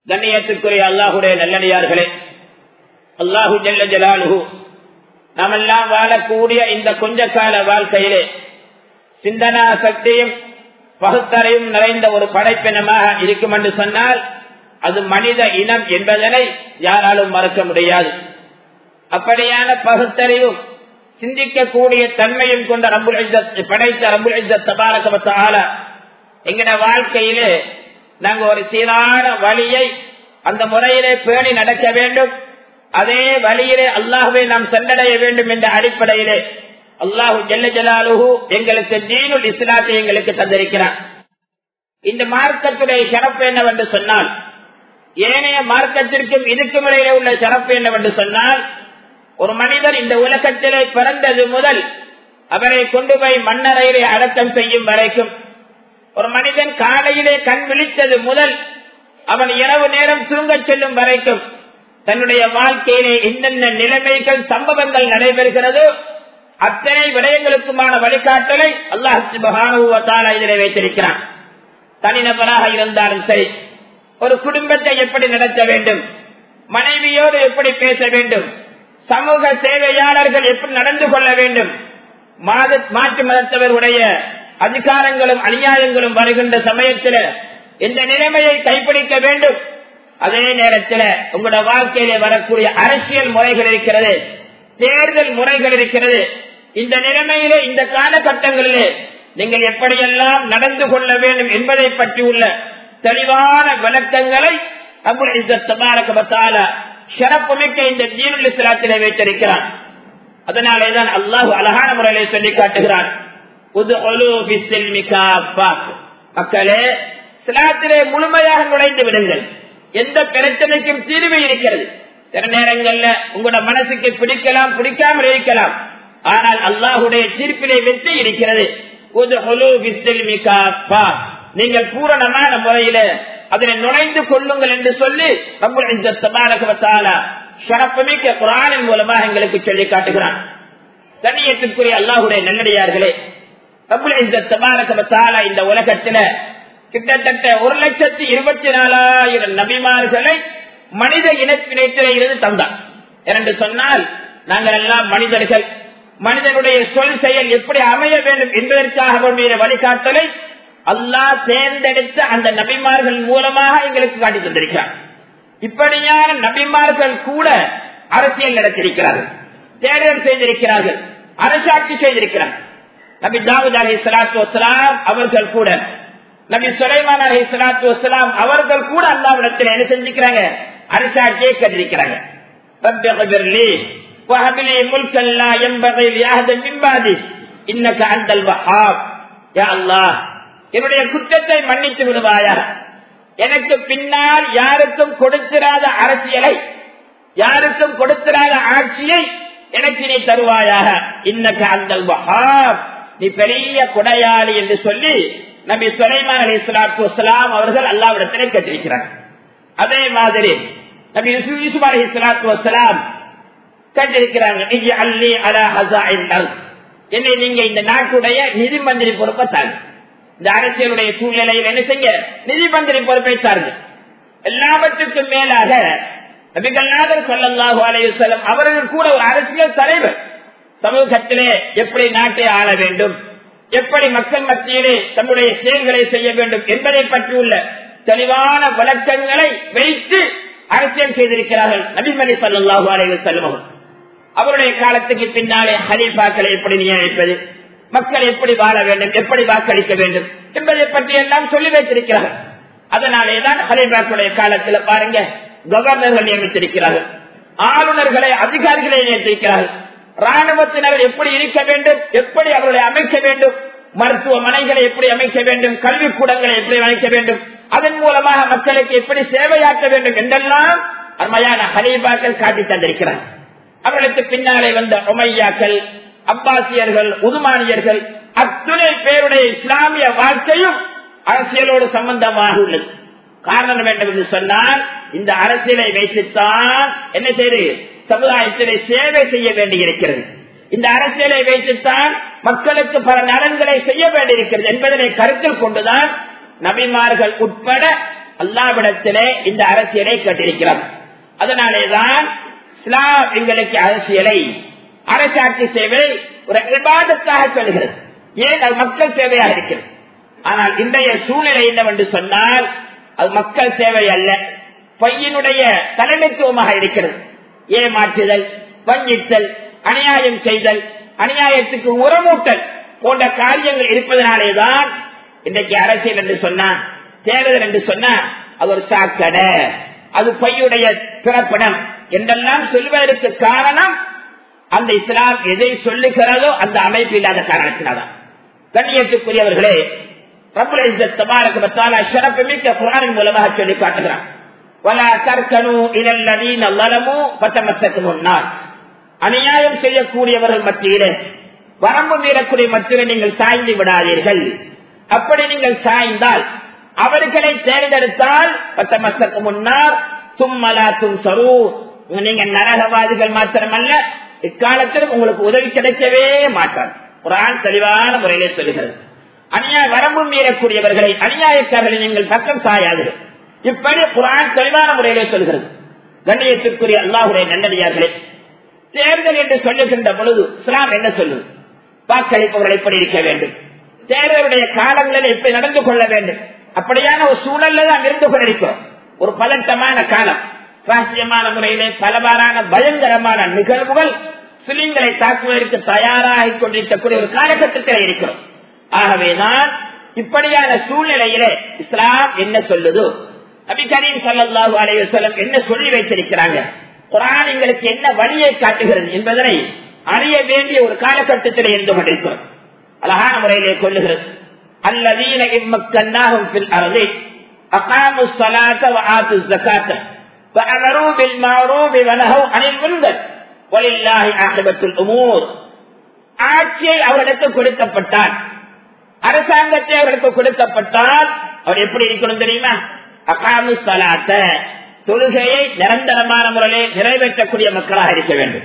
கண்ணியத்துக்குரிய அல்லாஹுடைய நல்லடியார்களே அல்லாஹு ஜல்ல ஜலாலுஹு நாமெல்லாம் வாழக்கூடிய இந்த கொஞ்ச கால வாழ்க்கையிலே சிந்தனா சக்தியும் பகுத்தறையும் நிறைந்த ஒரு படைப்பினமாக இருக்கும் என்று சொன்னால் அது மனித இனம் என்பதனை யாராலும் மறக்க முடியாது அப்படியான பகுத்தறிவும் சிந்திக்கக்கூடிய தன்மையும் கொண்ட ரம்புல் படைத்த ரம்புல் தபாரகமத்தால எங்கட வாழ்க்கையிலே நாங்க ஒரு சீரான வழியை அந்த முறையிலே பேணி நடக்க வேண்டும் அதே வழியிலே அல்லாஹுவை நாம் சென்றடைய வேண்டும் என்ற அடிப்படையிலே அல்லாஹு ஜல்ல ஜலாலுஹு எங்களுக்கு தீனுல் இஸ்லாத்தை எங்களுக்கு தந்திருக்கிறார் இந்த மார்க்கத்துடைய சிறப்பு என்னவென்று சொன்னால் ஏனைய மார்க்கத்திற்கும் இதுக்கும் இடையிலே உள்ள சிறப்பு என்னவென்று சொன்னால் ஒரு மனிதர் இந்த உலகத்திலே பிறந்தது முதல் அவரை கொண்டு போய் மன்னரையிலே அடக்கம் செய்யும் வரைக்கும் ஒரு மனிதன் காலையிலே கண் விழித்தது முதல் அவன் இரவு நேரம் தூங்கச் செல்லும் வரைக்கும் தன்னுடைய வாழ்க்கையிலே என்னென்ன நிலைமைகள் சம்பவங்கள் நடைபெறுகிறதோ அத்தனை விடயங்களுக்குமான வழிகாட்டலை அல்லாஹ் இதிலே வைத்திருக்கிறான் தனிநபராக இருந்தாலும் சரி ஒரு குடும்பத்தை எப்படி நடத்த வேண்டும் மனைவியோடு எப்படி பேச வேண்டும் சமூக சேவையாளர்கள் எப்படி நடந்து கொள்ள வேண்டும் மாற்று மதத்தவருடைய அதிகாரங்களும் அநியாயங்களும் வருகின்ற சமயத்தில் இந்த நிலைமையை கைப்பிடிக்க வேண்டும் அதே நேரத்தில் உங்களோட வாழ்க்கையிலே வரக்கூடிய அரசியல் முறைகள் இருக்கிறது தேர்தல் முறைகள் இருக்கிறது இந்த நிலைமையிலே இந்த காலகட்டங்களிலே நீங்கள் எப்படியெல்லாம் நடந்து கொள்ள வேண்டும் என்பதை பற்றி உள்ள தெளிவான விளக்கங்களை சிறப்புமிக்க இந்த தீனுல் இஸ்லாத்திலே வைத்திருக்கிறான் அதனாலேதான் அல்லாஹு அழகான முறையிலே சொல்லி காட்டுகிறான் மக்களே சிலாத்திலே முழுமையாக நுழைந்து விடுங்கள் எந்த பிரச்சனைக்கும் தீர்வு இருக்கிறது சில நேரங்கள்ல உங்களோட மனசுக்கு பிடிக்கலாம் பிடிக்காமல் இருக்கலாம் ஆனால் அல்லாஹுடைய தீர்ப்பிலே வெற்றி இருக்கிறது நீங்கள் பூரணமான முறையில அதனை நுழைந்து கொள்ளுங்கள் என்று சொல்லி சிறப்புமிக்க குரானின் மூலமாக எங்களுக்கு சொல்லி காட்டுகிறான் கண்ணியத்திற்குரிய அல்லாஹுடைய நல்லடியார்களே இந்த உலகத்தில கிட்டத்தட்ட ஒரு லட்சத்தி இருபத்தி நாலாயிரம் நபிமார்களை மனித இனத்தினத்தில இருந்து தந்தான் என்று சொன்னால் நாங்கள் எல்லாம் மனிதர்கள் மனிதனுடைய சொல் செயல் எப்படி அமைய வேண்டும் என்பதற்காக வேண்டிய வழிகாட்டலை அல்லாஹ் தேர்ந்தெடுத்த அந்த நபிமார்கள் மூலமாக எங்களுக்கு காட்டி தந்திருக்கிறார் இப்படியான நபிமார்கள் கூட அரசியல் நடத்திருக்கிறார்கள் தேர்தல் செய்திருக்கிறார்கள் அரசாட்சி செய்திருக்கிறார்கள் நபி தாவூத் அலி சலாத்து வசலாம் அவர்கள் கூட நபி சுலைமான் அலி சலாத்து வசலாம் அவர்கள் கூட அல்லாவிடத்தில் என்ன செஞ்சுக்கிறாங்க அரசாட்சியை கண்டிருக்கிறாங்க என்னுடைய குற்றத்தை மன்னித்து விடுவாயா எனக்கு பின்னால் யாருக்கும் கொடுத்திராத அரசியலை யாருக்கும் கொடுத்திராத ஆட்சியை எனக்கு நீ தருவாயாக இன்னக்கு அந்தல் வஹாப் நீ பெரிய குடையாளி என்று சொல்லி நபி சுலைமான் அலி இஸ்லாத்து வசலாம் அவர்கள் அல்லாவிடத்திலே கேட்டிருக்கிறார் அதே மாதிரி நபி யூசுப் அலி இஸ்லாத்து வசலாம் கேட்டிருக்கிறாங்க அல்லி அலா ஹசா என்னை நீங்க இந்த நாட்டுடைய நிதி மந்திரி பொறுப்பை தாங்க இந்த அரசியலுடைய சூழ்நிலையில் என்ன செய்ய நிதி மந்திரி பொறுப்பை சார்ந்து எல்லாவற்றுக்கும் மேலாக நபிகள்நாதர் சொல்லல்லாஹு அலையுசல்லம் அவர்கள் கூட ஒரு அரசியல் தலைவர் சமூகத்திலே எப்படி நாட்டை ஆள வேண்டும் எப்படி மக்கள் மத்தியிலே தன்னுடைய செயல்களை செய்ய வேண்டும் என்பதை பற்றியுள்ள தெளிவான விளக்கங்களை வைத்து அரசியல் செய்திருக்கிறார்கள் நபிமணி சல்லாஹு அலையுசல்லம் அவருடைய காலத்துக்கு பின்னாலே ஹலீஃபாக்களை எப்படி நியமிப்பது மக்கள் எப்படி வாழ வேண்டும் எப்படி வாக்களிக்க வேண்டும் என்பதை பற்றி எல்லாம் சொல்லி வைத்திருக்கிறார்கள் அதனாலேதான் ஹலீஃபாக்களுடைய காலத்தில் பாருங்க கவர்னர்கள் நியமித்திருக்கிறார்கள் ஆளுநர்களை அதிகாரிகளை நியமித்திருக்கிறார்கள் ராணுவத்தினர் எப்படி இருக்க வேண்டும் எப்படி அவர்களை அமைக்க வேண்டும் மருத்துவமனைகளை எப்படி அமைக்க வேண்டும் கல்விக்கூடங்களை எப்படி அமைக்க வேண்டும் அதன் மூலமாக மக்களுக்கு எப்படி சேவையாற்ற வேண்டும் என்றெல்லாம் அருமையான ஹலீபாக்கள் காட்டி தந்திருக்கிறார் அவர்களுக்கு பின்னாலே வந்த ஒமையாக்கள் அப்பாசியர்கள் உதுமானியர்கள் அத்துணை பேருடைய இஸ்லாமிய வாழ்க்கையும் அரசியலோடு சம்பந்தமாக உள்ளது காரணம் வேண்டும் என்று சொன்னால் இந்த அரசியலை வைத்துத்தான் என்ன செய்து சமுதாயத்திலே சேவை செய்ய வேண்டியிருக்கிறது இந்த அரசியலை வைத்துத்தான் மக்களுக்கு பல நலன்களை செய்ய வேண்டியிருக்கிறது என்பதனை கருத்தில் கொண்டுதான் நபிமார்கள் உட்பட அல்லாவிடத்திலே இந்த அரசியலை கேட்டிருக்கிறோம் அதனாலேதான் இஸ்லாம் எங்களுக்கு அரசியலை அரசாட்சி சேவை ஒரு விவாதத்தாக சொல்கிறது ஏன் அது மக்கள் சேவையாக இருக்கிறது ஆனால் இன்றைய சூழ்நிலை என்னவென்று சொன்னால் அது மக்கள் சேவை அல்ல பையனுடைய தலைமைத்துவமாக இருக்கிறது ஏமாற்றுதல் வஞ்சித்தல் அநியாயம் செய்தல் அநியாயத்துக்கு உரமூட்டல் போன்ற காரியங்கள் இருப்பதனாலேதான் இன்றைக்கு அரசியல் என்று சொன்னா தேர்தல் என்று சொன்னா அது ஒரு சாக்கடை அது பையுடைய பிறப்பிடம் என்றெல்லாம் சொல்வதற்கு காரணம் அந்த இஸ்லாம் எதை சொல்லுகிறதோ அந்த அமைப்பு இல்லாத காரணத்தினால்தான் கண்ணியத்துக்குரியவர்களே ரபுல் இஸ்ஸத் தபாரக வத்தாலா ஷரஃப் மிக்க குர்ஆனின் மூலமாக சொல்லி காட்டுகிறான் வலா தர்கனு இலல் லதீன ஸலமு ஃபதமஸ்ஸகுமுன் நார் அநியாயம் செய்யக்கூடியவர்கள் மத்தியிலே வரம்பு மீறக்கூடிய மத்தியிலே நீங்கள் சாய்ந்து விடாதீர்கள் அப்படி நீங்கள் சாய்ந்தால் அவர்களை தேர்ந்தெடுத்தால் பத்தமசக்கு முன்னார் தும்மலா தும் சரு நீங்க நரகவாதிகள் மாத்திரமல்ல இக்காலத்திலும் உங்களுக்கு உதவி கிடைக்கவே மாட்டார் குரான் தெளிவான முறையிலே சொல்லுகிறது அநியாய வரம்பு மீறக்கூடியவர்களை அநியாயக்காரர்களை நீங்கள் பக்கம் சாயாதீர்கள் இப்படி குரான் தெளிவான முறையிலே சொல்கிறது கண்ணியத்திற்குரிய அல்லாஹுடைய நல்லடியார்களே தேர்தல் என்று சொல்லுகின்ற பொழுது இஸ்லாம் என்ன சொல்லுது வாக்களிப்பவர்கள் எப்படி இருக்க வேண்டும் தேர்தலுடைய காலங்களில் எப்படி நடந்து கொள்ள வேண்டும் அப்படியான ஒரு சூழல்ல தான் இருந்து கொண்டிருக்கிறோம் ஒரு பதட்டமான காலம் ராசியமான முறையிலே பலவாறான பயங்கரமான நிகழ்வுகள் சிலிங்களை தாக்குவதற்கு தயாராகி கொண்டிருக்கக்கூடிய ஒரு காலகட்டத்தில் இருக்கிறோம் ஆகவேதான் இப்படியான சூழ்நிலையிலே இஸ்லாம் என்ன சொல்லுதோ அபி கரீம் சல்லாஹூ அலைவசலம் என்ன சொல்லி வைத்திருக்கிறாங்க குரான் எங்களுக்கு என்ன வழியை காட்டுகிறது என்பதனை அறிய வேண்டிய ஒரு காலகட்டத்தில் இருந்து கொண்டிருக்கிறோம் அழகான முறையிலே கொள்ளுகிறது அல்லதீன இம்மக்கன்னாகும் பில் அறதை أقاموا الصلاة وآتوا الزكاة فأمروا بالمعروف ونهوا عن المنكر ولله عاقبة الأمور ஆட்சியை அவர்களுக்கு கொடுக்கப்பட்டால் அரசாங்கத்தை அவர்களுக்கு கொடுக்கப்பட்டால் அவர் எப்படி இருக்கணும் தெரியுமா அகாமு சலாத்த தொழுகையை நிரந்தரமான முறையில் நிறைவேற்றக்கூடிய மக்களாக இருக்க வேண்டும்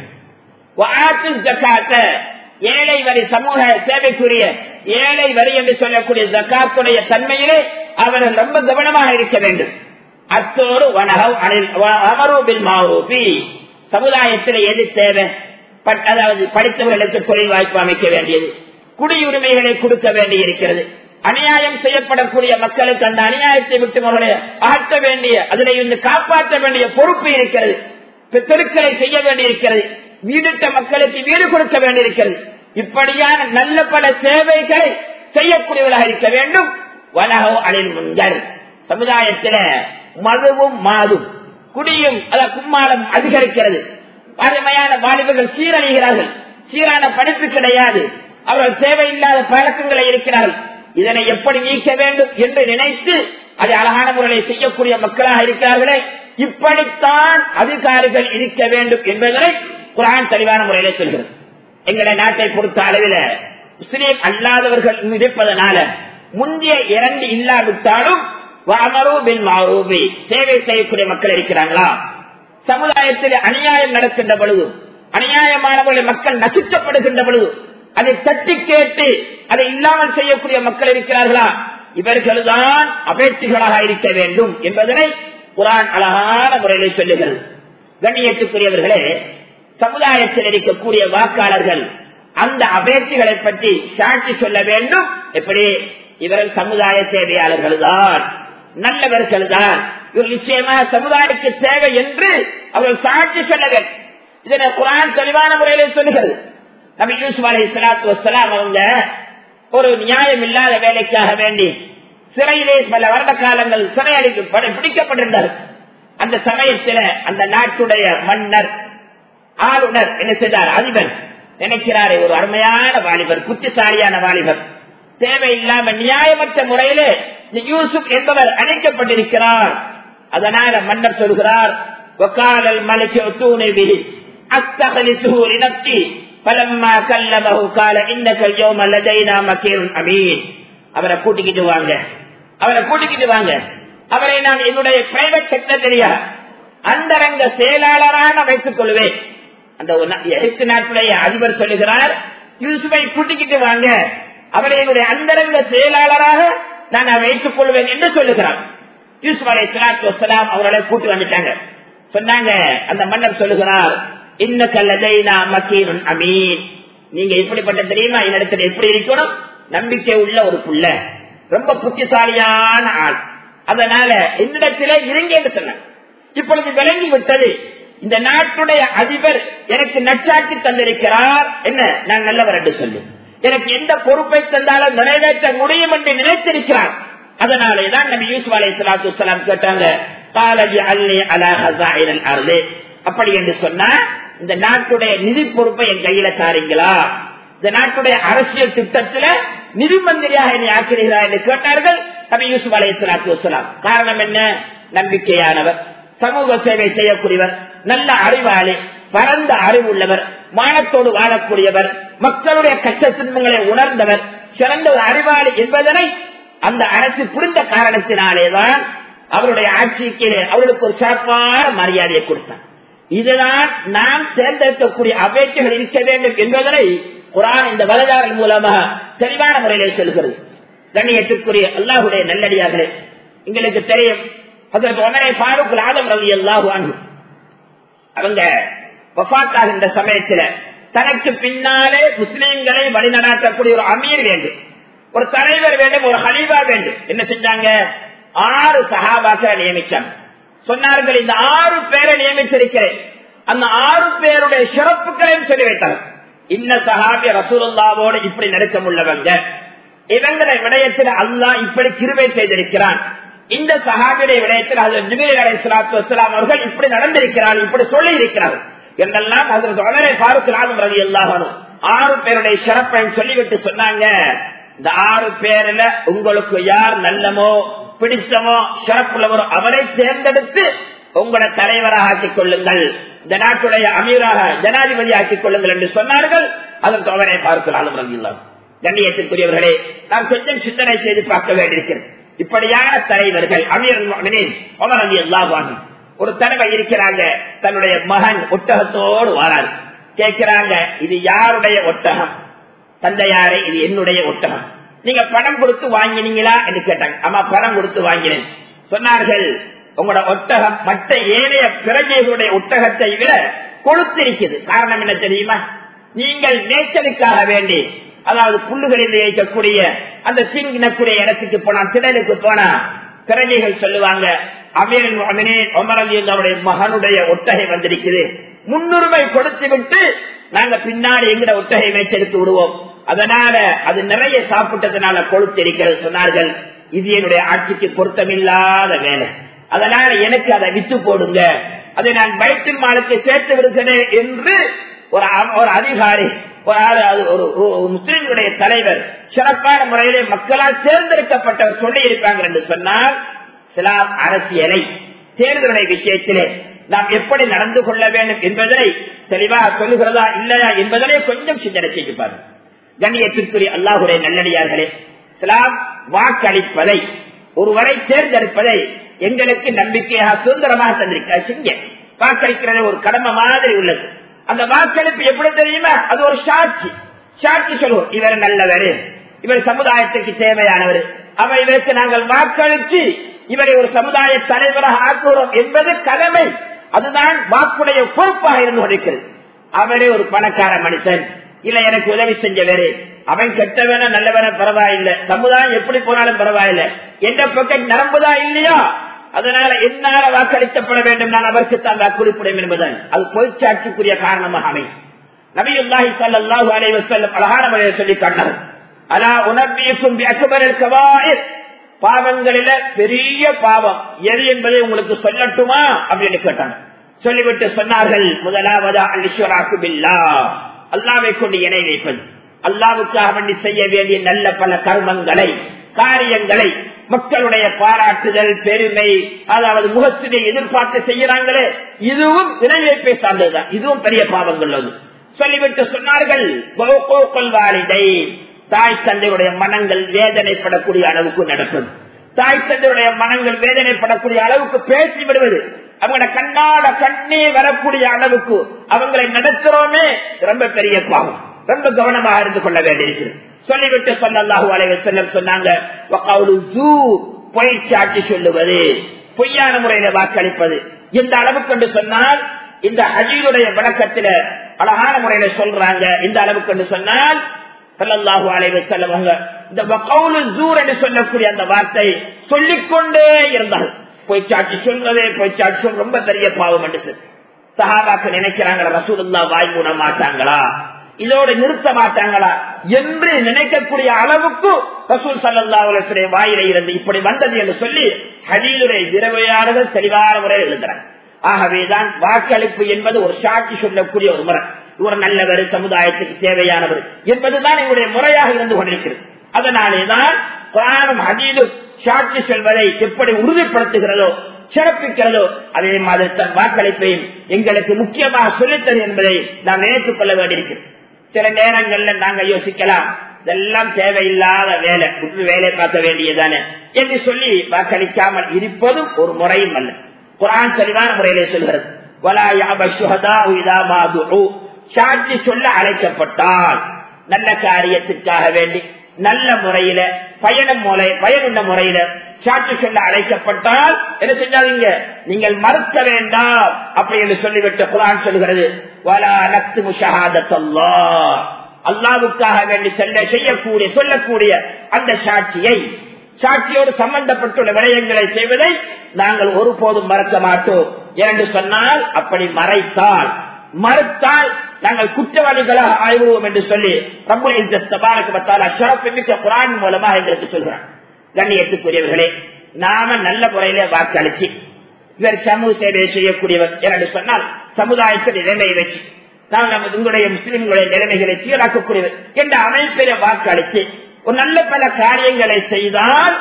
ஏழை வரி சமூக சேவைக்குரிய ஏழை வரி என்று சொல்லக்கூடிய ஜக்காத்துடைய தன்மையிலே அவர்கள் ரொம்ப கவனமாக இருக்க வேண்டும் அத்தோடு வனகம் அமரூபில் மாரூபி சமுதாயத்தில் எது தேவை அதாவது படித்தவர்களுக்கு தொழில் வாய்ப்பு அமைக்க வேண்டியது குடியுரிமைகளை கொடுக்க வேண்டி இருக்கிறது அநியாயம் செய்யப்படக்கூடிய மக்களுக்கு அந்த அநியாயத்தை விட்டு அவர்களை அகற்ற வேண்டிய அதனை இருந்து காப்பாற்ற வேண்டிய பொறுப்பு இருக்கிறது தெருக்களை செய்ய வேண்டியிருக்கிறது வீடுட்ட மக்களுக்கு வீடு கொடுக்க வேண்டியிருக்கிறது இப்படியான நல்ல பல சேவைகளை செய்யக்கூடியவர்களாக இருக்க வேண்டும் வனகோ அணில் முன்கள் சமுதாயத்தில மதுவும் மாதும் குடியும் அத கும்மாளம் அதிகரிக்கிறது அருமையான வாலிபர்கள் சீரழிகிறார்கள் சீரான படிப்பு கிடையாது அவர்கள் தேவையில்லாத பழக்கங்களை இருக்கிறார்கள் இதனை எப்படி நீக்க வேண்டும் என்று நினைத்து அதை அழகான முறையை செய்யக்கூடிய மக்களாக இருக்கிறார்களே இப்படித்தான் அதிகாரிகள் இருக்க வேண்டும் என்பதனை குரான் தெளிவான முறையிலே சொல்கிறது எங்களுடைய நாட்டை பொறுத்த அளவில் முஸ்லீம் அல்லாதவர்கள் இருப்பதனால முந்தைய இரண்டு இல்லாவிட்டாலும் சேவை செய்யக்கூடிய மக்கள் இருக்கிறாங்களா சமுதாயத்தில் அநியாயம் நடக்கின்ற பொழுது அநியாயமானவர்களை மக்கள் நசுக்கப்படுகின்ற பொழுது அதை தட்டி கேட்டு அதை இல்லாமல் செய்யக்கூடிய மக்கள் இருக்கிறார்களா இவர்கள்தான் அபேட்சிகளாக இருக்க வேண்டும் என்பதனை குரான் அழகான முறையில் சொல்லுகிறது கண்ணியத்துக்குரியவர்களே சமுதாயத்தில் இருக்கக்கூடிய வாக்காளர்கள் அந்த அபேட்சிகளை பற்றி சாட்சி சொல்ல வேண்டும் எப்படி இவர்கள் சமுதாய சேவையாளர்கள் தான் நல்லவர்கள் தான் இவர் நிச்சயமாக சமுதாயத்துக்கு தேவை என்று அவர்கள் சாட்சி சொல்ல வேண்டும் இதனை குரான் தெளிவான முறையில் சொல்லுகிறது நபி யூசுப் அலி சலாத்து வசலாம் அவங்க ஒரு நியாயம் இல்லாத வேலைக்காக வேண்டி சிறையிலே பல வருட காலங்கள் சிறையடிக்கு பிடிக்கப்பட்டிருந்தார் அந்த சமயத்தில் அந்த நாட்டுடைய மன்னர் ஆளுநர் என்ன செய்தார் அதிபர் நினைக்கிறாரே ஒரு அருமையான வாலிபர் புத்திசாலியான வாலிபர் தேவையில்லாம நியாயமற்ற முறையிலே யூசுப் என்பவர் அழைக்கப்பட்டிருக்கிறார் அதனால மன்னர் சொல்கிறார் வக்காலல் மலைக்கு தூணி அத்தகலிசுஹு லினப்தி பலம்மா கல்லமஹு கால இன்னக யௌம லதைனா மக்கீருன் அமீன் அவரை கூட்டிக்கிட்டு வாங்க அவரை கூட்டிக்கிட்டு வாங்க அவரை நான் என்னுடைய பிரைவேட் செக்ரட்டரியா அந்தரங்க செயலாளராக வைத்துக் கொள்வேன் அந்த எகிப்து நாட்டுடைய அதிபர் சொல்லுகிறார் யூசுஃபை கூட்டிக்கிட்டு வாங்க அவரை என்னுடைய அந்தரங்க செயலாளராக நான் வைத்துக் கொள்வேன் என்று சொல்லுகிறார் யூசுப் அலை சலாத்து வசலாம் அவர்களை கூட்டு வந்துட்டாங்க சொன்னாங்க அந்த மன்னர் சொல்லுகிறார் இன்ன கல்லதைனா மக்கீன் அமீன் நீங்க இப்படிப்பட்ட தெரியுமா என்னிடத்துல எப்படி இருக்கணும் நம்பிக்கை உள்ள ஒரு புள்ள ரொம்ப புத்திசாலியான ஆள் அதனால என்னிடத்தில இருங்க என்று சொன்னாங்க இப்பொழுது விளங்கி விட்டது இந்த நாட்டுடைய அதிபர் எனக்கு நச்சாட்சி தந்திருக்கிறார் என்ன நான் நல்லவர் என்று சொல்லி எனக்கு எந்த பொறுப்பை தந்தாலும் நிறைவேற்ற முடியும் என்று நினைத்திருக்கிறார் அதனாலேதான் நம்ம யூசுப் அலை சலாத்து வலாம் கேட்டாங்க காலஜி அல்லி அலா ஹசாயிரல் அருளே அப்படி என்று சொன்னா இந்த நாட்டுடைய நிதி பொறுப்பை என் கையில தாரீங்களா இந்த நாட்டுடைய அரசியல் திட்டத்துல நிதி மந்திரியாக என்னை ஆக்கிறீர்களா என்று கேட்டார்கள் நம்ம யூசுப் அலை சலாத்து வலாம் காரணம் என்ன நம்பிக்கையானவர் சமூக சேவை செய்யக்கூடியவர் நல்ல அறிவாளி பரந்த அறிவுள்ளவர் மானத்தோடு வாழக்கூடியவர் மக்களுடைய கஷ்ட துன்பங்களை உணர்ந்தவர் சிறந்த ஒரு அறிவாளி என்பதனை அந்த அரசு புரிந்த காரணத்தினாலேதான் அவருடைய ஆட்சிக்கு அவர்களுக்கு ஒரு சிறப்பான மரியாதையை கொடுத்தார் இதுதான் நாம் தேர்ந்தெடுக்கக்கூடிய அபேட்சைகள் இருக்க வேண்டும் என்பதனை குரான் இந்த வரலாறு மூலமாக தெளிவான முறையிலே செல்கிறது கண்ணியத்திற்குரிய அல்லாஹுடைய நல்லடியார்களே எங்களுக்கு தெரியும் அதற்கு உடனே பாருக்குள் ஆதம் ரவி அல்லாஹு அவங்க வஃத்தாகின்ற சமயத்துல தனக்கு பின்னாலே முஸ்லீம்களை வழிநடாத்தக்கூடிய ஒரு அமீர் வேண்டும் ஒரு தலைவர் வேண்டும் ஒரு ஹலீபா வேண்டும் என்ன செஞ்சாங்க ஆறு சகாபாக்களை நியமிச்சாங்க சொன்னார்கள் இந்த ஆறு பேரை நியமிச்சிருக்கிறேன் அந்த ஆறு பேருடைய சிறப்புகளையும் சொல்லி வைத்தாங்க இன்ன சஹாபிய ரசூலுல்லாவோடு இப்படி நெருக்கம் உள்ளவங்க இவங்களை விடயத்தில் அல்லாஹ் இப்படி கிருவை செய்திருக்கிறான் இந்த சஹாபியுடைய விடயத்தில் அது ஜிபிரி அலை சலாத்து வசலாம் அவர்கள் இப்படி நடந்திருக்கிறார் இப்படி சொல்லி இருக்கிறார்கள் என்றெல்லாம் அதற்கு உடனே பாருக்கு ஆகும் ரவி எல்லாரும் ஆறு பேருடைய சிறப்பை சொல்லிவிட்டு சொன்னாங்க இந்த ஆறு பேர்ல உங்களுக்கு யார் நல்லமோ பிடித்தமோ சிறப்புள்ளவரோ அவரை தேர்ந்தெடுத்து உங்களை தலைவராக ஆக்கிக் கொள்ளுங்கள் இந்த நாட்டுடைய அமீராக ஜனாதிபதி ஆக்கிக் கொள்ளுங்கள் என்று சொன்னார்கள் அதற்கு அவரை பார்க்கிறாலும் ரவியுள்ளார் கண்ணியத்திற்குரியவர்களே நாம் கொஞ்சம் சிந்தனை செய்து பார்க்க வேண்டியிருக்கிறது இப்படியான தலைவர்கள் அமீர் அமர் அலி அல்லாஹான் ஒரு தடவை இருக்கிறாங்க தன்னுடைய மகன் ஒட்டகத்தோடு வராரு கேட்கிறாங்க இது யாருடைய ஒட்டகம் தந்தையாரே இது என்னுடைய ஒட்டகம் நீங்க பணம் கொடுத்து வாங்கினீங்களா என்று கேட்டாங்க அம்மா பணம் கொடுத்து வாங்கினேன் சொன்னார்கள் உங்களோட ஒட்டகம் மற்ற ஏனைய பிரஜைகளுடைய ஒட்டகத்தை விட கொளுத்திருக்குது காரணம் என்ன தெரியுமா நீங்கள் மேய்ச்சலுக்காக வேண்டி அதாவது புல்லுகளில் இயக்கக்கூடிய அந்த சிங்கினக்கூடிய இடத்துக்கு போனா திடலுக்கு போனா பிரஜைகள் சொல்லுவாங்க அமீரின் அமீனே அவருடைய மகனுடைய ஒட்டகை வந்திருக்குது முன்னுரிமை கொடுத்து விட்டு நாங்க பின்னாடி எங்கிற ஒட்டகை மேய்ச்செடுத்து விடுவோம் அதனால அது நிறைய சாப்பிட்டதுனால கொளுத்திருக்கிறது சொன்னார்கள் இது என்னுடைய ஆட்சிக்கு பொருத்தமில்லாத வேலை அதனால எனக்கு அதை வித்து போடுங்க அதை நான் வயிற்றின் மாலத்தை சேர்த்து விடுகிறேன் என்று ஒரு ஒரு அதிகாரி ஒரு முஸ்லிம்களுடைய தலைவர் சிறப்பான முறையிலே மக்களால் தேர்ந்தெடுக்கப்பட்டவர் சொல்லி இருப்பாங்க என்று சொன்னால் சிலாம் அரசியலை தேர்தலுடைய விஷயத்திலே நாம் எப்படி நடந்து கொள்ள வேண்டும் என்பதனை தெளிவாக சொல்லுகிறதா இல்லையா என்பதனை கொஞ்சம் சிந்தனை செய்து பாருங்க கண்ணியத்திற்குரிய அல்லாஹுடைய நல்லடியார்களே சிலாம் வாக்களிப்பதை ஒருவரை தேர்ந்தெடுப்பதை எங்களுக்கு நம்பிக்கையாக சுதந்திரமாக தந்திருக்க செஞ்ச வாக்களிக்கிறது ஒரு கடமை மாதிரி உள்ளது அந்த வாக்களிப்பு எப்படி தெரியுமா அது ஒரு சாட்சி சாட்சி சொல்லுவோம் இவர் நல்லவர் இவர் சமுதாயத்திற்கு தேவையானவர் அவர் இவருக்கு நாங்கள் வாக்களித்து இவரை ஒரு சமுதாய தலைவராக ஆக்குகிறோம் என்பது கடமை அதுதான் வாக்குடைய பொறுப்பாக இருந்து கொண்டிருக்கிறது அவரே ஒரு பணக்கார மனுஷன் இல்ல எனக்கு உதவி செஞ்ச வேறு அவன் கெட்டவன நல்லவன பரவாயில்லை சமுதாயம் எப்படி போனாலும் பரவாயில்லை எந்த பக்கம் நரம்புதா இல்லையா அதனால என்னால வாக்களிக்கப்பட வேண்டும் நான் அவருக்கு தான் வாக்குறுப்பிடும் என்பதன் அது பொய்ச்சாட்சிக்குரிய காரணமாக அமையும் நபியுல்லாஹி சல்லாஹூ அலைவசல்லம் அழகான முறையை சொல்லி காட்டினார் அலா உணர்வியக்கும் அக்பர் கவாயிர் பாவங்களில பெரிய பாவம் எது என்பதை உங்களுக்கு சொல்லட்டுமா அப்படின்னு கேட்டாங்க சொல்லிவிட்டு சொன்னார்கள் முதலாவதா அல்லிஸ்வராக்கு பில்லா அல்லாவை கொண்டு இணை வைப்பது அல்லாவுக்காக வேண்டி செய்ய வேண்டிய நல்ல பல கர்மங்களை காரியங்களை மக்களுடைய பாராட்டுதல் பெருமை அதாவது முகத்தினை எதிர்பார்த்து செய்யறாங்களே இதுவும் இணை வைப்பை சார்ந்ததுதான் இதுவும் பெரிய பாவங்கள் அது சொல்லிவிட்டு சொன்னார்கள் தாய் தந்தையுடைய மனங்கள் வேதனைப்படக்கூடிய அளவுக்கு நடக்கும் தாய் தந்தையுடைய மனங்கள் வேதனைப்படக்கூடிய அளவுக்கு பேசி விடுவது அவங்களோட கண்ணாட கண்ணே வரக்கூடிய அளவுக்கு அவங்களை நடத்துறோமே ரொம்ப பெரிய பாவம் ரொம்ப கவனமாக இருந்து கொள்ள வேண்டியிருக்கிறது சொல்லிவிட்டு சொல்லல்லாஹு அலைவர் செல்லம் சொன்னாங்க பொய் சாட்சி சொல்லுவது பொய்யான முறையில வாக்களிப்பது எந்த அளவுக்கு என்று சொன்னால் இந்த ஹஜீருடைய விளக்கத்தில அழகான முறையில சொல்றாங்க இந்த அளவுக்கு என்று சொன்னால் சல்லல்லாஹு அலைஹி வஸல்லம் இந்த வகவுலு ஜூர் என்று சொல்லக்கூடிய அந்த வார்த்தை சொல்லிக்கொண்டே இருந்தார்கள் பொய் சாட்சி சொல்றதே பொய் சாட்சி சொல்றது ரொம்ப பெரிய பாவம் என்று சஹாபாக்கள் நினைக்கிறாங்க ரசூலுல்லா வாய் மூட மாட்டாங்களா இதோட நிறுத்த மாட்டாங்களா என்று நினைக்கக்கூடிய அளவுக்கு ரசூல் சல்லா அலுவலுடைய வாயில இருந்து இப்படி வந்தது என்று சொல்லி ஹதீலுடைய விரவையாளர்கள் தெளிவான முறையில் எழுதுறாங்க ஆகவேதான் வாக்களிப்பு என்பது ஒரு சாட்சி சொல்லக்கூடிய ஒரு முறை இவர் நல்லவர் சமுதாயத்துக்கு தேவையானவர் என்பதுதான் எங்களுடைய முறையாக இருந்து கொண்டிருக்கிறது அதனாலேதான் குரானும் ஹதீலும் சாட்சி சொல்வதை எப்படி உறுதிப்படுத்துகிறதோ சிறப்பிக்கிறதோ அதே மாதிரி தன் வாக்களிப்பையும் எங்களுக்கு முக்கியமாக சொல்லித்தது என்பதை நாம் நினைத்துக் கொள்ள வேண்டியிருக்கிறது சில நேரங்கள்ல நாங்க யோசிக்கலாம் இதெல்லாம் தேவையில்லாத வேலை புது வேலை பார்க்க வேண்டியதானே என்று சொல்லி வாக்களிக்காமல் இருப்பதும் ஒரு முறையும் அல்ல குரான் தெளிவான முறையிலே சொல்கிறது சாட்சி சொல்ல அழைக்கப்பட்டால் நல்ல காரியத்துக்காக வேண்டி நல்ல முறையில பயணம் முறை பயனுள்ள முறையில சாட்சி சொல்ல அழைக்கப்பட்டால் என்ன செஞ்சாதீங்க நீங்கள் மறுக்க வேண்டாம் அப்படி என்று சொல்லிவிட்டு குரான் சொல்கிறது அல்லாவுக்காக வேண்டி செல்ல செய்யக்கூடிய சொல்லக்கூடிய அந்த சாட்சியை சாட்சியோடு சம்பந்தப்பட்டுள்ள விடயங்களை செய்வதை நாங்கள் ஒருபோதும் மறக்க மாட்டோம் என்று சொன்னால் அப்படி மறைத்தால் மறுத்தால் நாங்கள் குற்றவாளிகளாக ஆய்வுவோம் என்று சொல்லி ரப்பமிக்க குரான் மூலமா எங்களுக்கு சொல்கிறான் கண்ணியத்துக்குரியவர்களே நாம நல்ல முறையில வாக்களிச்சு இவர் சமூக சேவை செய்யக்கூடியவர் என்று சொன்னால் சமுதாயத்தில் நிலைமை வச்சு நான் நமது உங்களுடைய முஸ்லிம்களுடைய நிலைமைகளை சீராக்கக்கூடியவர் என்ற அமைப்பில வாக்களித்து ஒரு நல்ல பல காரியங்களை செய்தால்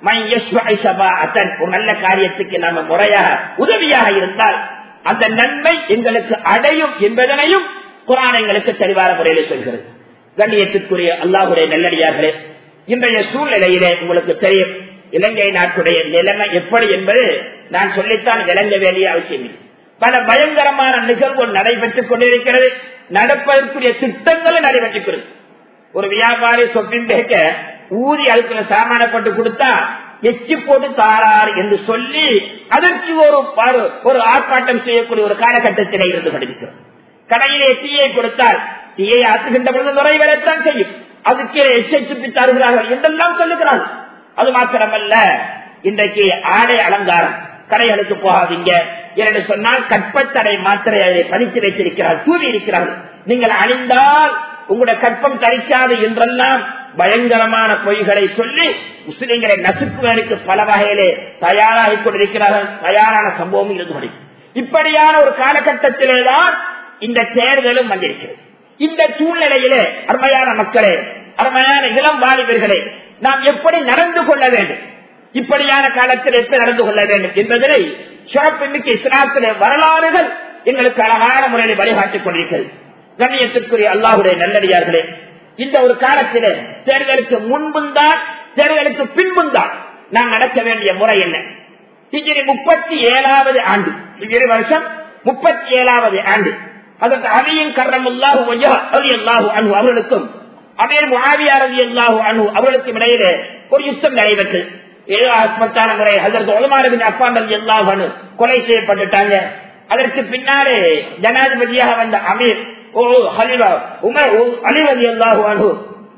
ஒரு நல்ல காரியத்துக்கு நாம முறையாக உதவியாக இருந்தால் அந்த நன்மை எங்களுக்கு அடையும் என்பதனையும் குரான் எங்களுக்கு தெளிவான முறையில் சொல்கிறது கண்ணியத்துக்குரிய அல்லாஹுடைய நல்லடியார்களே இன்றைய சூழ்நிலையிலே உங்களுக்கு தெரியும் இலங்கை நாட்டுடைய நிலைமை எப்படி என்பது நான் சொல்லித்தான் விளங்க வேண்டிய அவசியம் இல்லை பல பயங்கரமான நிகழ்வுகள் நடைபெற்றுக் கொண்டிருக்கிறது நடப்பதற்குரிய திட்டங்களும் நடைபெற்றுக்கிறது ஒரு வியாபாரி சொப்பின் பேக்க ஊதி அதுக்கு சாமானப்பட்டு கொடுத்தா எச்சி போட்டு தாரார் என்று சொல்லி அதற்கு ஒரு ஒரு ஆர்ப்பாட்டம் செய்யக்கூடிய ஒரு காலகட்டத்திலே இருந்து கொண்டிருக்கிறோம் கடையிலே தீயை கொடுத்தால் தீயை ஆற்றுகின்ற பொழுது நுழைவரத்தான் செய்யும் அதுக்கு எச்சரித்து தருகிறார்கள் என்றெல்லாம் சொல்லுகிறார்கள் அது மாத்திரமல்ல இன்றைக்கு ஆடை அலங்காரம் கடைகளுக்கு போகாதீங்க என்று சொன்னால் கற்பத்தடை மாத்திரை அதை பதித்து வைத்திருக்கிறார் தூவி இருக்கிறார்கள் நீங்கள் அணிந்தால் உங்களுடைய கற்பம் தரிக்காது என்றெல்லாம் பயங்கரமான பொய்களை சொல்லி முஸ்லிம்களை நசுக்குவதற்கு பல வகையிலே தயாராகிக் கொண்டிருக்கிறார்கள் தயாரான சம்பவம் இருந்து கொண்டிருக்கிறது இப்படியான ஒரு காலகட்டத்திலேதான் இந்த தேர்தலும் வந்திருக்கிறது இந்த சூழ்நிலையிலே அருமையான மக்களே அருமையான இளம் வாலிபர்களே நாம் எப்படி நடந்து கொள்ள வேண்டும் இப்படியான காலத்தில் எப்படி நடந்து கொள்ள வேண்டும் என்பதனை சிறப்புமிக்க இஸ்லாத்திலே வரலாறுகள் எங்களுக்கு அழகான முறையில் வழிகாட்டிக் கொண்டிருக்கிறது கண்ணியத்திற்குரிய அல்லாஹுடைய நல்லடியார்களே இந்த ஒரு காலத்திலே தேர்தலுக்கு முன்பும் தான் தேர்தலுக்கு பின்பும் தான் நாம் நடக்க வேண்டிய முறை என்ன ஹிஜிரி முப்பத்தி ஏழாவது ஆண்டு ஹிஜிரி வருஷம் முப்பத்தி ஏழாவது ஆண்டு அதற்கு அதையும் கர்ணமுல்லாஹு அல்லாஹு அனு அவர்களுக்கும் அமீர் முகாவியா ரவி அல்லாஹு அனு அவர்களுக்கும் இடையிலே ஒரு யுத்தம் நடைபெற்று ஏதோ ஆஸ்பத்தான முறை அதற்கு ஒலமாரபின் அப்பான் ரவி அல்லாஹு அனு கொலை செய்யப்பட்டுட்டாங்க அதற்கு பின்னாலே ஜனாதிபதியாக வந்த அமீர் ஓ ஹலிவா உமர் அலிவதி அல்லாஹு அனு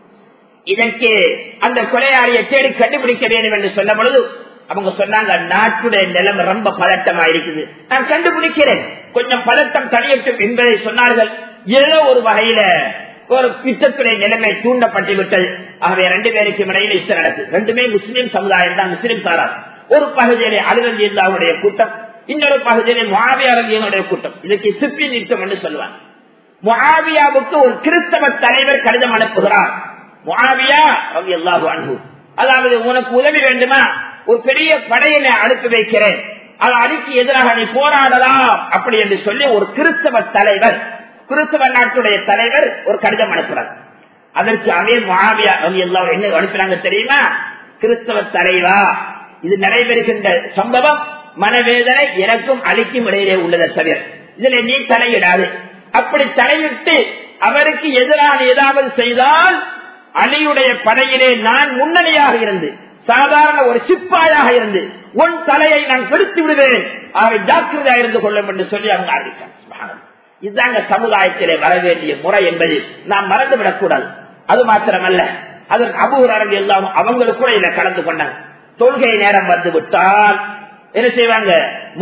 இதற்கு அந்த கொலையாளியை தேடி கண்டுபிடிக்க வேண்டும் என்று சொன்ன பொழுது அவங்க சொன்னாங்க நாட்டுடைய நிலைமை ரொம்ப பதட்டமா இருக்குது நான் கண்டுபிடிக்கிறேன் கொஞ்சம் பதட்டம் தனியட்டும் என்பதை சொன்னார்கள் ஏதோ ஒரு வகையில ஒரு யுத்தத்துடைய நிலைமை தூண்டப்பட்டு விட்டது ஆகவே ரெண்டு பேருக்கு இடையில யுத்தம் நடக்குது ரெண்டுமே முஸ்லீம் சமுதாயம் தான் முஸ்லீம் சாரார் ஒரு பகுதியிலே அலுவலி இல்லாவுடைய கூட்டம் இன்னொரு பகுதியிலே மாவியாரதியனுடைய கூட்டம் இதுக்கு சிப்பி நிறுத்தம் என்று சொல்லுவாங்க முகாவியாவுக்கு ஒரு கிறிஸ்தவ தலைவர் கடிதம் அனுப்புகிறார் முகாவியா ரவி அல்லாஹு அன்பு அதாவது உனக்கு உதவி வேண்டுமா ஒரு பெரிய படையினை அனுப்பி வைக்கிறேன் அது அடிக்கு எதிராக நீ போராடலாம் அப்படி என்று சொல்லி ஒரு கிறிஸ்தவ தலைவர் கிறிஸ்தவ நாட்டுடைய தலைவர் ஒரு கடிதம் அனுப்புறார் அதற்கு அமீர் மகாவியா ரவி அல்லாஹ் என்ன அனுப்பினாங்க தெரியுமா கிறிஸ்தவ தலைவா இது நடைபெறுகின்ற சம்பவம் மனவேதனை எனக்கும் அழிக்கும் இடையிலே உள்ளதை தவிர இதுல நீ தலையிடாது அப்படி தலையிட்டு அவருக்கு எதிரான ஏதாவது செய்தால் அலியுடைய படையிலே நான் முன்னணியாக இருந்து சாதாரண ஒரு சிப்பாயாக இருந்து உன் தலையை நான் கெடுத்து விடுவேன் அவை ஜாக்கிரதையா இருந்து கொள்ளும் என்று சொல்லி அவங்க அறிவித்தாங்க இதுதாங்க சமுதாயத்திலே வர வேண்டிய முறை என்பது நாம் மறந்துவிடக் கூடாது அது மாத்திரமல்ல அதற்கு அபூரர்கள் எல்லாம் அவங்களுக்கு கூட இதில் கலந்து கொண்டாங்க தொழுகை நேரம் வந்து விட்டால் என்ன செய்வாங்க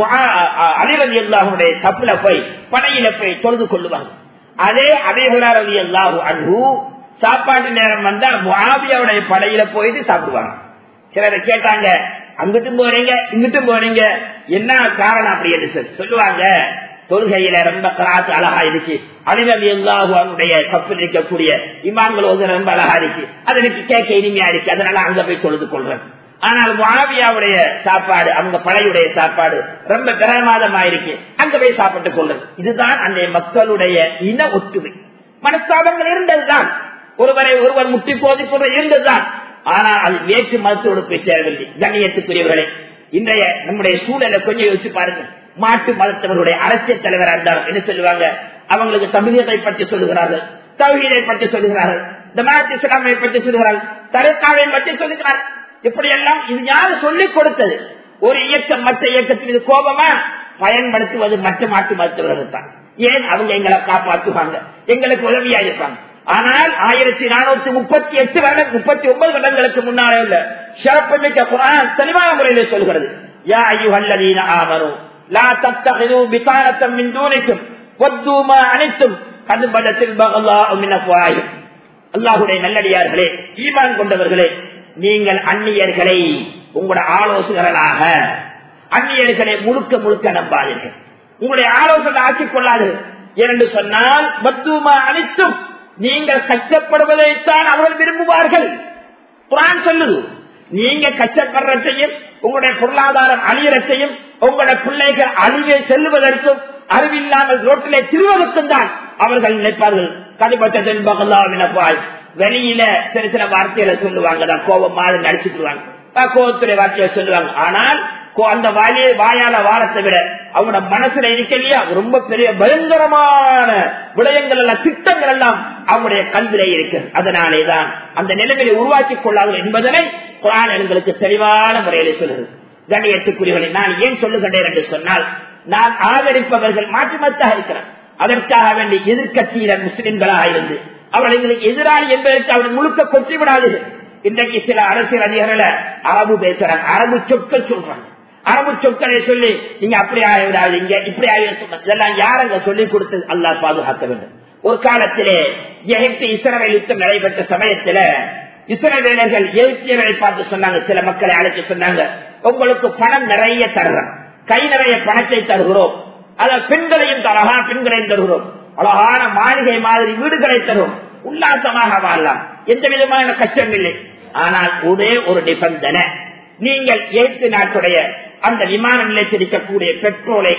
அலிரதி அல்லாஹுடைய தப்புல போய் பனையில போய் தொழுது கொள்ளுவாங்க அதே அபிஹுரதி அல்லாஹு அன்பு சாப்பாட்டு நேரம் வந்தா முஆவியாவுடைய படையில போயிட்டு சாப்பிடுவாங்க சிலரை கேட்டாங்க அங்கிட்டும் போறீங்க இங்கிட்டும் போறீங்க என்ன காரணம் அப்படி என்று சொல்லி சொல்லுவாங்க தொழுகையில ரொம்ப கராத்து அழகா இருக்கு அலிரதி அல்லாஹுடைய தப்பில் இருக்கக்கூடிய இமான்கள் ஓதுற ரொம்ப அழகா இருக்கு அது எனக்கு கேட்க இனிமையா இருக்கு அதனால அங்க போய் தொழுது கொள்றேன் ஆனால் மாவியாவுடைய சாப்பாடு அவங்க பழையுடைய சாப்பாடு ரொம்ப பிரமாதமாயிருக்கு அங்க போய் சாப்பிட்டுக் கொள்ளுது இதுதான் அந்த மக்களுடைய இன ஒற்றுமை மனஸ்தாபங்கள் இருந்ததுதான் ஒருவரை ஒருவர் முட்டி போதிப்பது இருந்ததுதான் ஆனால் அது வேற்று மருத்துவோடு போய் சேரவில்லை கண்ணியத்துக்குரியவர்களே இன்றைய நம்முடைய சூழலை கொஞ்சம் யோசிச்சு பாருங்க மாட்டு மதத்தவர்களுடைய அரசியல் தலைவராக இருந்தாலும் என்ன சொல்லுவாங்க அவங்களுக்கு தமிழகத்தை பற்றி சொல்லுகிறார்கள் தவிதை பற்றி சொல்லுகிறார்கள் ஜமாத் இஸ்லாமை பற்றி சொல்லுகிறார்கள் தரக்காவை பற்றி சொல்லுகிறார்கள் இப்படி எல்லாம் இது யாரு சொல்லிக் கொடுத்தது ஒரு இயக்கம் மற்ற இயக்கத்தின் மீது கோபமா பயன்படுத்துவது மற்ற மாட்டு மருத்துவர்கள் தான் ஏன் அவங்க எங்களை காப்பாற்றுவாங்க எங்களுக்கு உதவியா இருப்பாங்க ஆனால் ஆயிரத்தி நானூத்தி முப்பத்தி எட்டு வருடம் முப்பத்தி ஒன்பது வருடங்களுக்கு முன்னாலே உள்ள சிறப்புமிக்க குரான் தெளிவான முறையிலே சொல்கிறது யா ஐயுஹல்லதீன ஆமனு லா தத்தகிது பிதானத்தம் மின் தூனிக்கும் வத்தூமா அனைத்தும் கதுபடத்தில் பகல்லா மின் அஃப்வாயும் அல்லாஹுடைய நல்லடியார்களே ஈமான் கொண்டவர்களே நீங்கள் அந்நியர்களை உங்களோட ஆலோசகர்களாக அந்நியர்களை முழுக்க முழுக்க நம்பாதீர்கள் உங்களுடைய ஆலோசனை ஆக்கிக் கொள்ளாது என்று சொன்னால் பத்துமா அனைத்தும் நீங்கள் கஷ்டப்படுவதைத்தான் அவர்கள் விரும்புவார்கள் குரான் சொல்லுது நீங்க கஷ்டப்படுறதையும் உங்களுடைய பொருளாதாரம் அழியறத்தையும் உங்களுடைய பிள்ளைகள் அழிவை செல்லுவதற்கும் அறிவில்லாமல் ரோட்டிலே திருவதற்கும் தான் அவர்கள் நினைப்பார்கள் கதிப்பட்டதில் பகல்லாவினப்பாய் வெளியில சில சில வார்த்தைகளை சொல்லுவாங்க தான் கோபம் மாதிரி நடிச்சுக்குவாங்க கோபத்துடைய வார்த்தையை சொல்லுவாங்க ஆனால் அந்த வாயிலே வாயால வாரத்தை விட அவனோட மனசுல இருக்கலையா ரொம்ப பெரிய பயங்கரமான விடயங்கள் எல்லாம் திட்டங்கள் எல்லாம் அவனுடைய கல்விலே இருக்கு அதனாலேதான் அந்த நிலைமையை உருவாக்கி கொள்ளாது என்பதனை குரான் எங்களுக்கு தெளிவான முறையிலே சொல்லுது கண்ணியத்துக்குரியவனை நான் ஏன் சொல்லுகின்றேன் என்று சொன்னால் நான் ஆதரிப்பவர்கள் மாற்று மத்தாக இருக்கிறேன் அதற்காக வேண்டி எதிர்கட்சியினர் முஸ்லிம்களாக இருந்து அவர்களுக்கு எதிராளி என்பதற்கு அவர் முழுக்க கொற்றி விடாது இன்றைக்கு சில அரசியல் அதிகாரிகளை அரபு பேசுறாங்க அரபு சொற்கள் சொல்றாங்க அரபு சொற்களை சொல்லி நீங்க அப்படி ஆகிவிடாதீங்க இப்படி ஆகிவிட இதெல்லாம் யாரங்க சொல்லி கொடுத்து அல்லா பாதுகாக்க வேண்டும் ஒரு காலத்திலே எகிப்து இஸ்ரவேல் யுத்தம் நடைபெற்ற சமயத்துல இஸ்ரவேலர்கள் எகிப்தியர்களை பார்த்து சொன்னாங்க சில மக்களை அழைச்சு சொன்னாங்க உங்களுக்கு பணம் நிறைய தருகிறோம் கை நிறைய பணத்தை தருகிறோம் அத பெண்களையும் அழகான பெண்களையும் தருகிறோம் அழகான மாளிகை மாதிரி வீடுகளை தரும் உல்லாசமாக வாழலாம் எந்த விதமான கஷ்டம் இல்லை ஆனால் ஒரே ஒரு நிபந்தனை நீங்கள் எய்த்து நாட்டுடைய அந்த விமான நிலையத்தில் இருக்கக்கூடிய பெட்ரோலை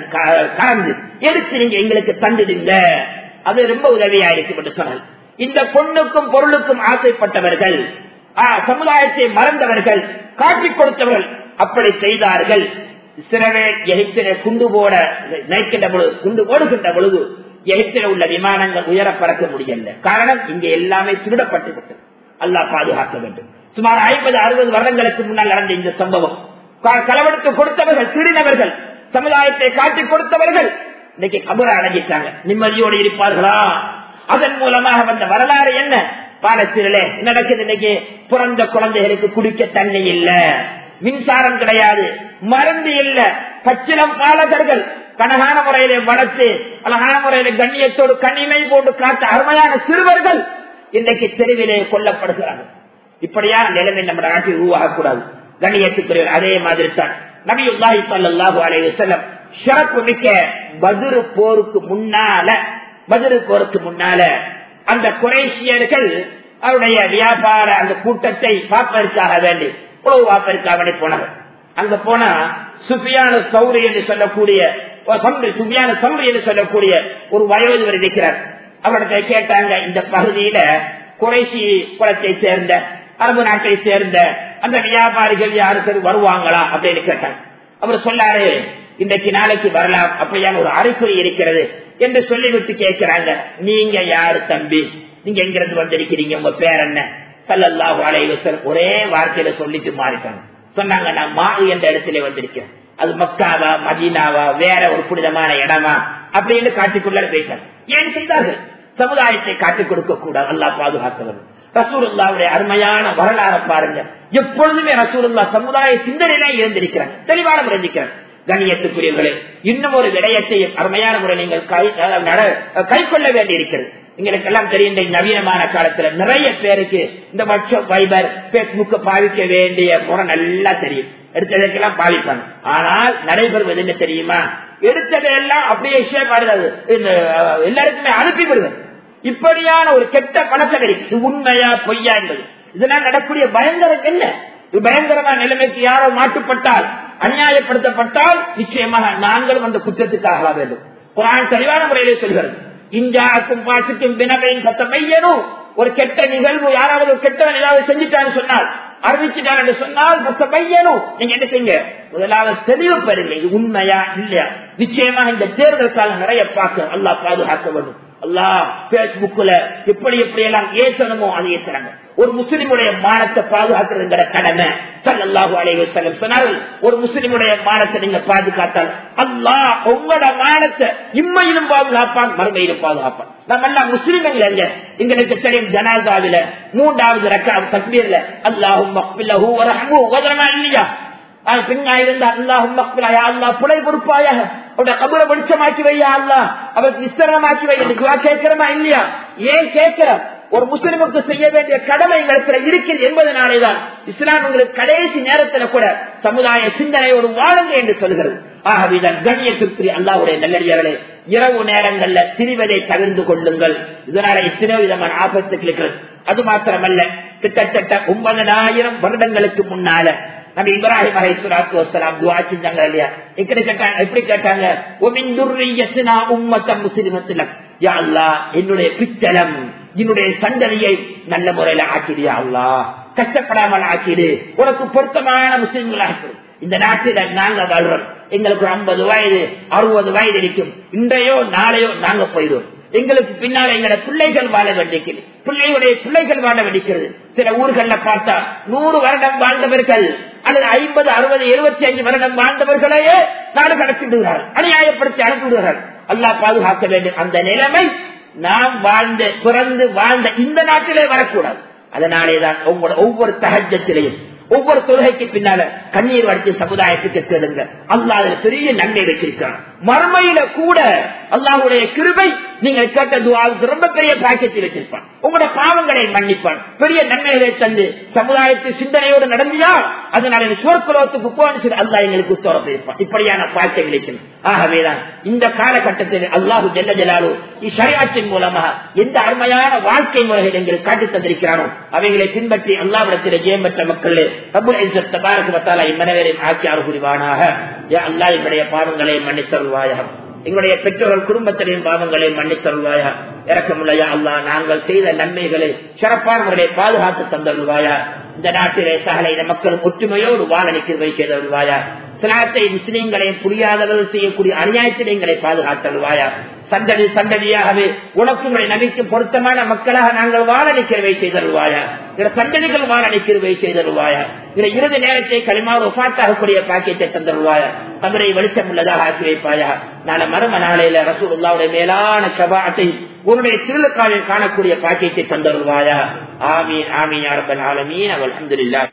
கலந்து எடுத்து நீங்க எங்களுக்கு தந்துடுங்க அது ரொம்ப உதவியா இருக்கும் என்று சொன்னால் இந்த பொண்ணுக்கும் பொருளுக்கும் ஆசைப்பட்டவர்கள் சமுதாயத்தை மறந்தவர்கள் காட்டிக் கொடுத்தவர்கள் அப்படி செய்தார்கள் சிறவே எகிப்திலே குண்டு போட நினைக்கின்ற பொழுது குண்டு போடுகின்ற பொழுது எகிப்தில உள்ள விமானங்கள் உயர பறக்க முடியல காரணம் இங்க எல்லாமே திருடப்பட்டு விட்டது அல்லா பாதுகாக்க வேண்டும் சுமார் ஐம்பது அறுபது வருடங்களுக்கு முன்னால் நடந்த இந்த சம்பவம் களவெடுத்து கொடுத்தவர்கள் திருடினவர்கள் சமுதாயத்தை காட்டிக் கொடுத்தவர்கள் இன்னைக்கு கபர அடைஞ்சிட்டாங்க நிம்மதியோடு இருப்பார்களா அதன் மூலமாக வந்த வரலாறு என்ன பாலத்திலே நடக்குது இன்னைக்கு பிறந்த குழந்தைகளுக்கு குடிக்க தண்ணி இல்ல மின்சாரம் கிடையாது மருந்து இல்ல பச்சிலம் பாலகர்கள் கனகான முறையில வளர்த்து அழகான முறையில கண்ணியத்தோடு கண்ணிமை போட்டு காட்ட அருமையான சிறுவர்கள் இன்றைக்கு தெருவிலே கொல்லப்படுகிறார்கள் இப்படியா நிலைமை நம்ம நாட்டில் உருவாகக்கூடாது கண்ணியத்துக்குரிய அதே மாதிரி தான் நபி உல்லாஹி சல்லாஹு அலைய செல்லம் சிறப்பு மிக்க பதிரு போருக்கு முன்னால பதிரு போருக்கு முன்னால அந்த குறைசியர்கள் அவருடைய வியாபார அந்த கூட்டத்தை பார்ப்பதற்காக வேண்டி உழவு பார்ப்பதற்காக வேண்டி போனார்கள் அங்க போனா சுஃபியான சௌரி என்று சொல்லக்கூடிய சுஃபியான சௌரி என்று சொல்லக்கூடிய ஒரு வயோதிபர் இருக்கிறார் அவரிடத்தை கேட்டாங்க இந்த பகுதியில குறைசி குளத்தை சேர்ந்த அரபு நாட்டை சேர்ந்த அந்த வியாபாரிகள் யாருக்கு வருவாங்களா அப்படின்னு கேட்டாங்க அவர் சொல்லாரு இன்றைக்கு நாளைக்கு வரலாம் அப்படியான ஒரு அறிகுறி இருக்கிறது என்று சொல்லிவிட்டு கேட்கிறாங்க நீங்க யாரு தம்பி நீங்க எங்கிருந்து வந்திருக்கிறீங்க உங்க பேர் என்ன சல்லல்லாஹு அலைஹி வஸல்லம் ஒரே வார்த்தையில சொல்லிட்டு மாறிட்டாங்க சொன்னாங்க நான் மா என்ற இடத்திலே வந்திருக்கிறேன் அது மக்காவா மதீனாவா வேற ஒரு புனிதமான இடமா அப்படின்னு காட்டிக்குள்ள போயிட்டாங்க ஏன் செய்தார்கள் சமுதாயத்தை காட்டிக் கொடுக்க கூடாது அல்லாஹ் பாதுகாத்தவர் ரசூலுல்லாவுடைய அருமையான வரலாறு பாருங்க எப்பொழுதுமே ரசூலுல்லா சமுதாய சிந்தனையிலே இருந்திருக்கிறாங்க தெளிவான முறை இருக்கிறாங்க கண்ணியத்துக்குரியவர்களே இன்னும் ஒரு விடயத்தையும் அருமையான முறை நீங்கள் கை- அஹ் நட- கை கொள்ள வேண்டி இருக்கிறது எங்களுக்கெல்லாம் தெரியும் இந்த நவீனமான காலத்துல நிறைய பேருக்கு இந்த வாட்ஸ்அப் வைபர் பேஸ்புக் பாவிக்க வேண்டிய முறை நல்லா தெரியும் எடுத்ததற்கெல்லாம் பாவிப்பாங்க ஆனால் நடைபெறுவது என்ன தெரியுமா எடுத்ததெல்லாம் அப்படியே ஷேர் பண்ணுறது இந்த அஹ், எல்லாருக்குமே அனுப்பி விடுவது இப்படியான ஒரு கெட்ட பழக்கம் இருக்கு இது உண்மையா பொய்யா என்பது இதெல்லாம் நடக்கூடிய பயங்கரம் என்ன இது பயங்கரமான நிலைமைக்கு யாரோ மாட்டுப்பட்டால் அநியாயப்படுத்தப்பட்டால் நிச்சயமாக நாங்களும் அந்த குற்றத்துக்காக ஆக வேண்டும் குரான் தெளிவான முறையிலே சொல்கிறது இஞ்சாக்கும் பாசுக்கும் வினவையும் சத்தமையனும் ஒரு கெட்ட நிகழ்வு யாராவது ஒரு கெட்ட ஏதாவது செஞ்சுட்டான்னு சொன்னால் அறிவிச்சுட்டான் என்று சொன்னால் சத்தமையனும் நீங்க என்ன செய்யுங்க முதலாவது தெளிவு பெறுங்க இது உண்மையா இல்லையா நிச்சயமாக இந்த தேர்தல் காலம் நிறைய பார்க்க அல்லாஹ் பாதுகாக்க வேண்டும் அல்லாஹ் பேஸ்புக்ல எப்படி எப்படி எல்லாம் ஏசனமோ அதை ஏசுறாங்க ஒரு முஸ்லிமுடைய மானத்தை பாதுகாக்கிறதுங்கிற கடமை சல்லல்லாஹு அலைஹி வஸல்லம் சொன்னார்கள் ஒரு முஸ்லிமுடைய மானத்தை நீங்க பாதுகாத்தால் அல்லாஹ் உங்களோட மானத்தை இம்மையிலும் பாதுகாப்பான் மறுமையிலும் பாதுகாப்பான் நம்ம எல்லாம் முஸ்லிம்கள் எங்க எங்களுக்கு தெரியும் ஜனாதாவில மூன்றாவது ரக்கா தக்பீர்ல அல்லாஹும் மக்பில்லஹு வரஹ்மு வதரமா இல்லையா அது பெண்ணா இருந்தா அல்லாஹும் மக்பிலாயா அல்லாஹ் புலை பொறுப்பாயாக அவருடைய கபரை வெளிச்சமாக்கி வையா அல்லாஹ் அவருக்கு விஸ்தரணமாக்கி வை என்று துவா கேட்கிறோமா இல்லையா ஏன் கேட்கிறோம் ஒரு முஸ்லிமுக்கு செய்ய வேண்டிய கடமை எங்களுக்கு இருக்குது என்பதனாலேதான் இஸ்லாம் உங்களுக்கு கடைசி நேரத்துல கூட சமுதாய சிந்தனையோடு வாழுங்க என்று சொல்கிறது ஆகவேதான் கண்ணியத்திற்குரிய அல்லாவுடைய நல்லடியார்களே இரவு நேரங்கள்ல திரிவதை தவிர்த்து கொள்ளுங்கள் இதனால எத்தனையோ விதமான ஆபத்துகள் இருக்கிறது அது மாத்திரமல்ல கிட்டத்தட்ட ஒன்பதனாயிரம் வருடங்களுக்கு முன்னால நம்ம இப்ராஹிம் அலை சுலாத்து வசலாம் துவா செஞ்சாங்க இல்லையா எப்படி கேட்டாங்க எப்படி கேட்டாங்க ஒமின் துர்ரியத்தினா உம்மத்தம் முஸ்லிமத்துல யா அல்லாஹ் என்னுடைய பிச்சலம் என்னுடைய சந்ததியை நல்ல முறையில ஆக்கிடியா அல்லா கஷ்டப்படாமல் ஆக்கிடு உனக்கு பொருத்தமான முஸ்லிம்களாக இந்த நாட்டில நாங்க வாழ்றோம் எங்களுக்கு ஒரு ஐம்பது வயது அறுபது வயது இருக்கும் இன்றையோ நாளையோ நாங்க போயிடுவோம் எங்களுக்கு பின்னால் எங்களோட பிள்ளைகள் வாழ வேண்டியிருக்கிறது பிள்ளைகளுடைய பிள்ளைகள் வாழ வேண்டியிருக்கிறது சில ஊர்கள்ல பார்த்தா நூறு வருடம் வாழ்ந்தவர்கள் அல்லது ஐம்பது அறுபது எழுபத்தி ஐந்து வருடம் வாழ்ந்தவர்களையே நாடு கடத்தி விடுகிறார்கள் அநியாயப்படுத்தி அனுப்பி விடுகிறார்கள் அல்லாஹ் பாதுகாக்க வேண்டும் அந்த நிலைமை நாம் வாழ்ந்த பிறந்து வாழ்ந்த இந்த நாட்டிலே வரக்கூடாது அதனாலேதான் உங்களோட ஒவ்வொரு தகஜத்திலையும் ஒவ்வொரு தொழுகைக்கு பின்னால கண்ணீர் வடித்து சமுதாயத்துக்கு தேடுங்க அல்லாஹ் அதுல பெரிய நன்மை வச்சிருக்கான் மறுமையில கூட அல்லாஹுடைய கிருபை நீங்கள் கேட்ட துவாவுக்கு ரொம்ப பெரிய பாக்கியத்தை வச்சிருப்பான் உங்களோட பாவங்களை மன்னிப்பான் பெரிய நன்மைகளை தந்து சமுதாயத்து சிந்தனையோடு நடந்தியா அதனால சுவர்குலத்துக்கு போன அல்லாஹ் எங்களுக்கு உத்தரவு இருப்பான் இப்படியான பாக்கியம் கிடைக்கும் ஆகவேதான் இந்த காலகட்டத்தில் அல்லாஹு ஜெல்ல ஜலாலு இஷரியாற்றின் மூலமாக எந்த அருமையான வாழ்க்கை முறைகள் எங்களுக்கு காட்டி தந்திருக்கிறானோ அவைகளை பின்பற்றி அல்லாவிடத்தில் ஜெயம் பெற்ற மக்களே ரபுல் இஸ்ஸத் தபாரக வ தஆலா இம்மனவரையும் ஆக்கி அருள்புரிவானாக யா அல்லாஹ் எங்களுடைய பாவங்களை மன்னித்தருள்வாயாக எங்களுடைய பெற்றோர்கள் குடும்பத்தினரின் பாவங்களை மன்னித்தருள்வாயா இறக்கமுள்ளையா அல்லா நாங்கள் செய்த நன்மைகளை சிறப்பான முறையை பாதுகாத்து தந்தருள்வாயா இந்த நாட்டிலே சகல இன மக்கள் ஒற்றுமையோடு வாழ நிற்கிறவை செய்தருள்வாயா சிலாத்தை முஸ்லீம்களையும் புரியாதவர்கள் செய்யக்கூடிய அநியாயத்தினை எங்களை பாதுகாத்தருள்வாயா சந்தடி சந்தடியாகவே உனக்கும் நபிக்கு பொருத்தமான மக்களாக நாங்கள் வாழ நிற்கிறவை செய்தருள்வாயா சில சந்தடிகள் வாழ நிற்கிறவை செய்தருள்வாயா சில இறுதி நேரத்தை களிமாறு ஒப்பாத்தாகக்கூடிய பாக்கியத்தை தந்தருள்வாயா தவறை வெளிச்சம் உள்ளதாக ஆக்கி வைப்பாயா நாளை மறும நாளையில ரசூலுல்லாவுடைய மேலான சபாத்தை உன்னுடைய திருளுக்காலில் காணக்கூடிய பாக்கியத்தை தந்தருள்வாயா ஆமீன் ஆமீன் அரபன் ஆலமீன் அவள் அஹமதுல்லா